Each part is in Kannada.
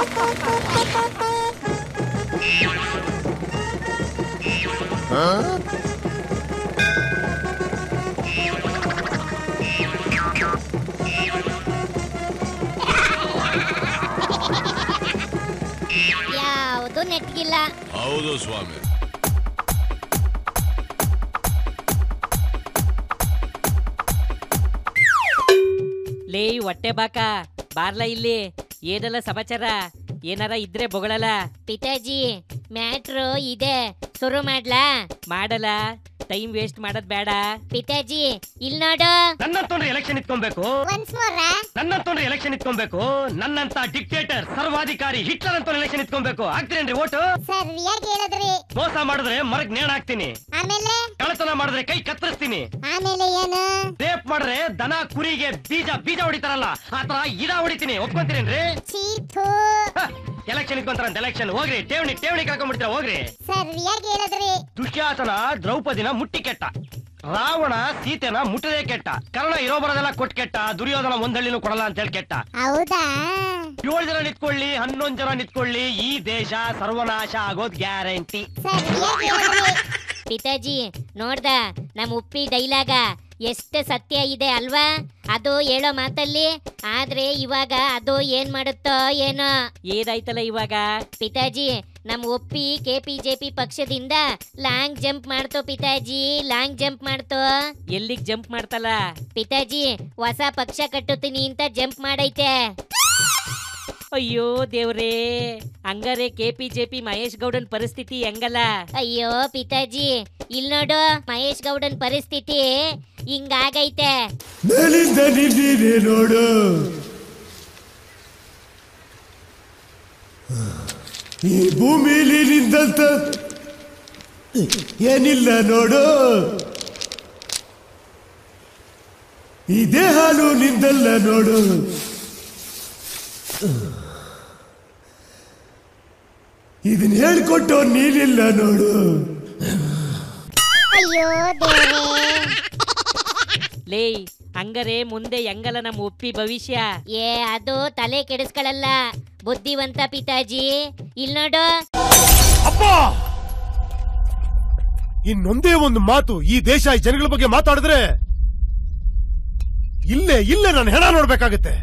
ಯಾವುದು ನೆಟ್ಗಿಲ್ಲ ಹೌದು ಸ್ವಾಮಿ ಲೇ ಹೊಟ್ಟೆ ಬಾಕ ಬಾರ್ಲ ಇಲ್ಲಿ ಏನಲ್ಲ ಸಮಾಚಾರ ಏನಾರ ಇದ್ರೆ ಬೊಗಳಲ್ಲ ಪಿತಾಜಿ ಮ್ಯಾಟ್ರು ಇದೆ ಶುರು ಮಾಡ್ಲಾ ಮಾಡಲ್ಲ ಟೈಮ್ ವೇಸ್ಟ್ ಮಾಡೋದ್ ಬೇಡ ಪಿತಾಜಿ ಇಲ್ ನೋಡು ನನ್ನಂತೊಂದು ಎಲೆಕ್ಷನ್ ಇಟ್ಕೊಬೇಕು ಒನ್ಸ್ ಮೋರ್ ನನ್ನಂತೊಂದು ಎಲೆಕ್ಷನ್ ಇಟ್ಕೊಬೇಕು ನನ್ನಂತ ಡಿಕ್ಟೇಟರ್ ಸರ್ವಾಧಿಕಾರಿ ಹಿಟ್ಲರ್ ಅಂತ ಎಲೆಕ್ಷನ್ ಇಟ್ಕೊಬೇಕು ಆಗ್ತೀರೇನ್ರಿ ಓಟು ಸರಿಯಾಗಿ ಹೇಳಿದ್ರಿ ಮೋಸ ಮಾಡಿದ್ರೆ ಮರಗ್ ನೇಣ ಹಾಕ್ತೀನಿ ಆಮೇಲೆ ಕಳತನ ಮಾಡಿದ್ರೆ ಕೈ ಕತ್ತರಿಸ್ತೀನಿ ಆಮೇಲೆ ಏನು ರೇಪ್ ಮಾಡಿದ್ರೆ ದನ ಕುರಿಗೆ ಬೀಜ ಬೀಜ ಹೊಡಿತಾರಲ್ಲ ಆತರ ಇದ ಹೊಡಿತೀನಿ ಒಪ್ಕೊಂತೀರೇನ್ರಿ ಚೀತು ಎಲೆಕ್ಷನ್ ಇಟ್ಕೊಂತಾರಂತ ಎಲೆಕ್ಷನ್ ಹೋಗ್ರಿ ಠೇವಣಿ ಠೇವಣಿ ಕಳ್ಕೊಂಡ್ಬಿಡ್ತೀರ ಹೋಗ್ರಿ ಸರಿಯಾಗಿ ಹೇಳಿದ್ರಿ ದುಶ್ಯಾಸನ ದ್ರೌಪದಿನ ಮುಟ್ಟಿ ಕೆಟ್ಟ ರಾವಣ ಸೀತೆನ ಮುಟ್ಟದೇ ಕೆಟ್ಟ ಕರ್ಣ ಇರೋ ಬರೋದೆಲ್ಲ ಕೊಟ್ ಕೆಟ್ಟ ದುರ್ಯೋಧನ ಒಂದಳ್ಳಿನೂ ಕೊಡಲ್ಲ ಅಂತ ಹೇಳಿ ಕೆಟ್ಟ ಹೌದಾ ಏಳು ಜನ ನಿಂತ್ಕೊಳ್ಳಿ ಹನ್ನೊಂದ್ ಜನ ನಿಂತ್ಕೊಳ್ಳಿ ಈ ದೇಶ ಸರ್ವನಾಶ ಆಗೋದ್ ಗ್ಯಾರಂಟಿ ಸರಿಯಾಗಿ ಹೇಳಿದ್ರಿ ಪಿತಾಜಿ ನೋಡ್ದ ನಮ್ ಉಪ್ಪಿ ಡೈಲಾಗ ಎಷ್ಟು ಸತ್ಯ ಇದೆ ಅಲ್ವಾ ಅದು ಹೇಳೋ ಮಾತಲ್ಲಿ ಆದ್ರೆ ಇವಾಗ ಅದು ಏನ್ ಮಾಡುತ್ತೋ ಏನೋ ಏನಾಯ್ತಲ್ಲ ಇವಾಗ ಪಿತಾಜಿ ನಮ್ ಒಪ್ಪಿ ಕೆ ಪಿ ಜೆ ಪಿ ಪಕ್ಷದಿಂದ ಲಾಂಗ್ ಜಂಪ್ ಮಾಡ್ತೋ ಪಿತಾಜಿ ಲಾಂಗ್ ಜಂಪ್ ಮಾಡ್ತೋ ಎಲ್ಲಿಗ್ ಜಂಪ್ ಮಾಡ್ತಲ್ಲ ಪಿತಾಜಿ ಹೊಸ ಪಕ್ಷ ಕಟ್ಟುತ್ತೀನಿ ಅಂತ ಜಂಪ್ ಮಾಡೈತೆ ಅಯ್ಯೋ ದೇವ್ರೇ ಹಂಗಾರೆ K P J P Mahesh ಗೌಡನ್ ಪರಿಸ್ಥಿತಿ ಹೆಂಗಲ್ಲ ಅಯ್ಯೋ ಪಿತಾಜಿ ಇಲ್ ನೋಡು ಮಹೇಶ್ ಗೌಡನ್ ಪರಿಸ್ಥಿತಿ ಹಿಂಗಾಗೈತೆ ಮೇಲಿಂದ ನಿಂದಿದೆ ನೋಡು ಈ ಭೂಮಿಲಿ ನಿಂದಂತ ಏನಿಲ್ಲ ನೋಡು ಈ ದೇಹನು ನಿಂದಲ್ಲ ನೋಡು ಇದನ್ನ ಹೇಳ್ಕೊಟ್ಟು ನೀನಿಲ್ಲ ನೋಡು ಅಯ್ಯೋ ದೇವ್ರೇ ಲೇ ಹಂಗಾರೆ ಮುಂದೆ ಹೆಂಗಲ್ಲ ನಮ್ಮ ಉಪ್ಪಿ ಭವಿಷ್ಯ ಏ ಅದು ತಲೆ ಕೆಡಿಸ್ಕೊಳಲ್ಲ ಬುದ್ಧಿವಂತ ಪಿತಾಜಿ ಇಲ್ ನೋಡು ಅಪ್ಪ ಇನ್ನೊಂದೇ ಒಂದು ಮಾತು ಈ ದೇಶ ಈ ಜನಗಳ ಬಗ್ಗೆ ಮಾತಾಡಿದ್ರೆ ಇಲ್ಲೇ ಇಲ್ಲೇ ನಾನು ಹೆಣ ನೋಡ್ಬೇಕಾಗತ್ತೆ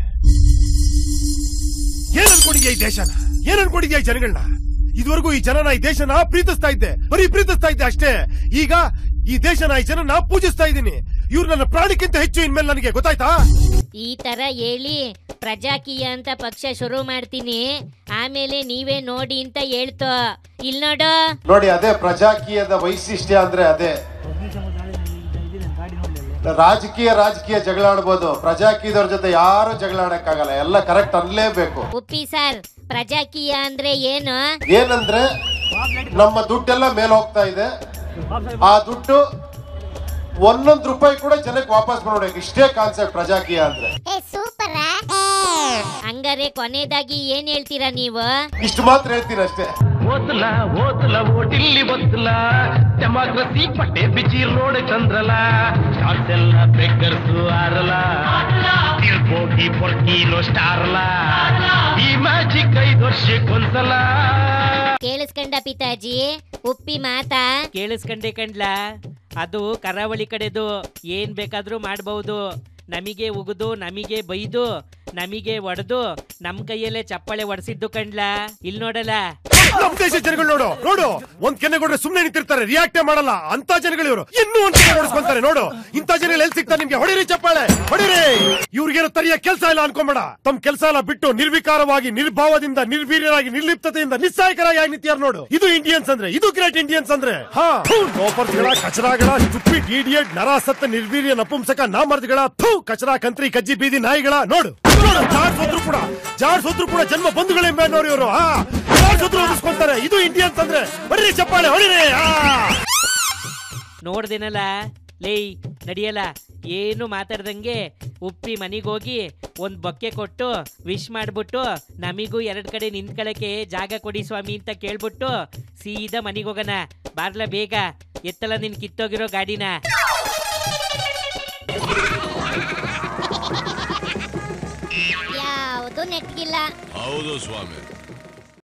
ಏನ್ ಅನ್ಕೊಂಡಿದ್ಯಾ ಈ ದೇಶನ ಏನ್ ಅನ್ಕೊಂಡಿದ್ಯಾ ಈ ಜನಗಳನ್ನ ಇದುವರೆಗೂ ಈ ಜನನ ಈ ದೇಶನ ಪ್ರೀತಿಸ್ತಾ ಇದ್ದೆ ಬರೀ ಪ್ರೀತಿಸ್ತಾ ಇದ್ದೆ ಅಷ್ಟೇ ಈಗ ಈ ದೇಶನ ಈ ಜನನ ಪೂಜಿಸ್ತಾ ಇದ್ದೀನಿ ಇವ್ರು ನನ್ನ ಪ್ರಾಣಕ್ಕಿಂತ ಹೆಚ್ಚು ಇನ್ಮೇಲೆ ನನಗೆ ಗೊತ್ತಾಯ್ತಾ ಈ ತರ ಹೇಳಿ ಪ್ರಜಾಕೀಯ ಅಂತ ಪಕ್ಷ ಶುರು ಮಾಡ್ತೀನಿ ಆಮೇಲೆ ನೀವೇ ನೋಡಿ ಅಂತ ಹೇಳ್ತೋ ಇಲ್ ನೋಡು ನೋಡಿ ಅದೇ ಪ್ರಜಾಕೀಯದ ವೈಶಿಷ್ಟ್ಯ ಅಂದ್ರೆ ಅದೇ ರಾಜಕೀಯ ರಾಜಕೀಯ ಜಗಳ ಆಡ್ಬೋದು ಪ್ರಜಾಕೀಯದವ್ರ ಜೊತೆ ಯಾರು ಜಗಳ ಆಡಕ್ಕಾಗಲ್ಲ ಎಲ್ಲ ಕರೆಕ್ಟ್ ಅನ್ಲೇಬೇಕು ಉಪ್ಪಿ ಸರ್ ಪ್ರಜಾಕೀಯ ಅಂದ್ರೆ ಏನು ಏನಂದ್ರೆ ನಮ್ಮ ದುಡ್ಡೆಲ್ಲ ಮೇಲೆ ಹೋಗ್ತಾ ಇದೆ ಆ ದುಡ್ಡು ಒಂದೊಂದು ರೂಪಾಯಿ ಕೂಡ ಜನಕ್ಕೆ ವಾಪಸ್ ಮಾಡ್ಬೇಕು ಇಷ್ಟೇ ಕಾನ್ಸೆಪ್ಟ್ ಪ್ರಜಾಕೀಯ ಅಂದ್ರೆ ಸೂಪರ್ ಹಂಗಾರೆ ಕೊನೆದಾಗಿ ಏನ್ ಹೇಳ್ತೀರಾ ನೀವು ಇಷ್ಟು ಮಾತ್ರ ಹೇಳ್ತೀನಿ ಅಷ್ಟೇ ಓದ್ಲ ಓದ್ಲ ಓಟಿಲ್ಲಿ ಒತ್ತಲ ಡೆಮಾಕ್ರಸಿ ಪಟ್ಟೆ ಬಿಚ್ಚಿ ರೋಡ್ ಚಂದ್ರಲ ಸ್ಟಾರ್ಸ್ ಎಲ್ಲ ಬೆಕ್ಕರ್ಸು ಆರಲ ತಿರ್ಗೋಗಿ ಪೊರ್ಕಿನೋ ಸ್ಟಾರ್ಲ ಈ ಮ್ಯಾಜಿಕ್ ಐದು ವರ್ಷಕ್ಕೊಂದ್ಸಲ ಕೇಳಿಸ್ಕೊಂಡ ಪಿತಾಜಿ ಉಪ್ಪಿ ಮಾತಾ ಕೇಳಿಸ್ಕಂಡೆ ಕಂಡ್ಲ ಅದು ಕರಾವಳಿ ಕಡೆದು ಏನ್ ಬೇಕಾದ್ರೂ ಮಾಡ್ಬಹುದು ನಮಗೆ ಉಗಿದು ನಮಗೆ ಬೈದು ನಮಗೆ ಒಡೆದು ನಮ್ ಕೈಯಲ್ಲೇ ಚಪ್ಪಾಳೆ ಒಡ್ಸಿದ್ದು ಕಂಡ್ಲ ಇಲ್ ನೋಡಲ್ಲ ನಮ್ ದೇಶ ಜನಗಳು ನೋಡು ನೋಡು ಒಂದ್ ಕೆನ್ನೆ ಕೊಡ್ರೆ ಸುಮ್ನೆ ನಿಂತಿರ್ತಾರೆ ರಿಯಾಕ್ಟೇ ಮಾಡಲ್ಲ ಅಂತ ಜನಗಳು ಇವರು ಇನ್ನೂ ಒಂದ್ ಕೆನ್ನೆ ಹೊಡಿಸ್ಕೊಂತಾರೆ ನೋಡು ಇಂತ ಜನ ಎಲ್ಲಿ ಸಿಗ್ತಾರೆ ನಿಮ್ಗೆ ಹೊಡಿರಿ ಚಪ್ಪಾಳೆ ಹೊಡಿರಿ ಇವ್ರಿಗೇನು ತರಿಯ ಕೆಲಸ ಇಲ್ಲ ಅನ್ಕೊಂಬೇಡ ತಮ್ ಕೆಲಸ ಎಲ್ಲ ಬಿಟ್ಟು ನಿರ್ವಿಕಾರವಾಗಿ ನಿರ್ಭಾವದಿಂದ ನಿರ್ವೀರ್ಯರಾಗಿ ನಿರ್ಲಿಪ್ತತೆಯಿಂದ ನಿಸ್ಸಾಯಕರಾಗಿ ಆಗಿ ನಿಂತಿಯಾರ ನೋಡು ಇದು ಇಂಡಿಯನ್ಸ್ ಅಂದ್ರೆ ಇದು ಗ್ರೇಟ್ ಇಂಡಿಯನ್ಸ್ ಅಂದ್ರೆ ಹಾ ಲೋಫರ್ಸ್ಗಳ ಕಚರಾಗಳ ಸ್ಟುಪಿಡ್ ಇಡಿಯಟ್ ನರಾಸತ್ತ ನಿರ್ವೀರ್ಯ ನಪುಂಸಕ ನಾಮರ್ದಿಗಳ ಥೂ ಕಚರಾ ಕಂತ್ರಿ ಕಜ್ಜಿ ಬೀದಿ ನಾಯಿಗಳ ನೋಡು ನೋಡು, ಜಾಡ್ ಸೋದ್ರು ಕೂಡ ಜಾಡ್ ಸೋದ್ರು ಕೂಡ ಜನ್ಮ ಬಂಧುಗಳೆಂಬ ನೋಡಿ ಇವರು ಹಾ ಜಾಡ್ ಸೋದ್ರು ಓದಿಸ್ಕೊಂತಾರೆ ಇದು ಇಂಡಿಯನ್ಸ್ ಅಂದ್ರೆ ಹೊಡಿರಿ ಚಪ್ಪಾಳೆ ಹೊಡಿರಿ ಹಾ ನೋಡ್ದೇನಲ್ಲ ಲೇಯ್ ನಡಿಯಲ್ಲ ಏನು ಮಾತಾಡ್ದಂಗೆ ಉಪ್ಪಿ ಮನಿಗೋಗಿ ಒಂದ್ ಬೊಕ್ಕೆ ಕೊಟ್ಟು ವಿಶ್ ಮಾಡ್ಬಿಟ್ಟು ನಮಿಗೂ ಎರಡ್ ಕಡೆ ನಿಂತ್ಕೊಳಕ್ಕೆ ಜಾಗ ಕೊಡಿ ಸ್ವಾಮಿ ಅಂತ ಕೇಳ್ಬಿಟ್ಟು ಸೀದಾ ಮನಿಗೋಗಣ ಬಾರ್ಲ ಬೇಗ ಎತ್ತಲ ನಿನ್ ಕಿತ್ತೋಗಿರೋ ಗಾಡಿನ ಯಾವುದು ನೆಟ್ಗಿಲ್ಲ ಹೌದು ಹೌದು ಸ್ವಾಮಿ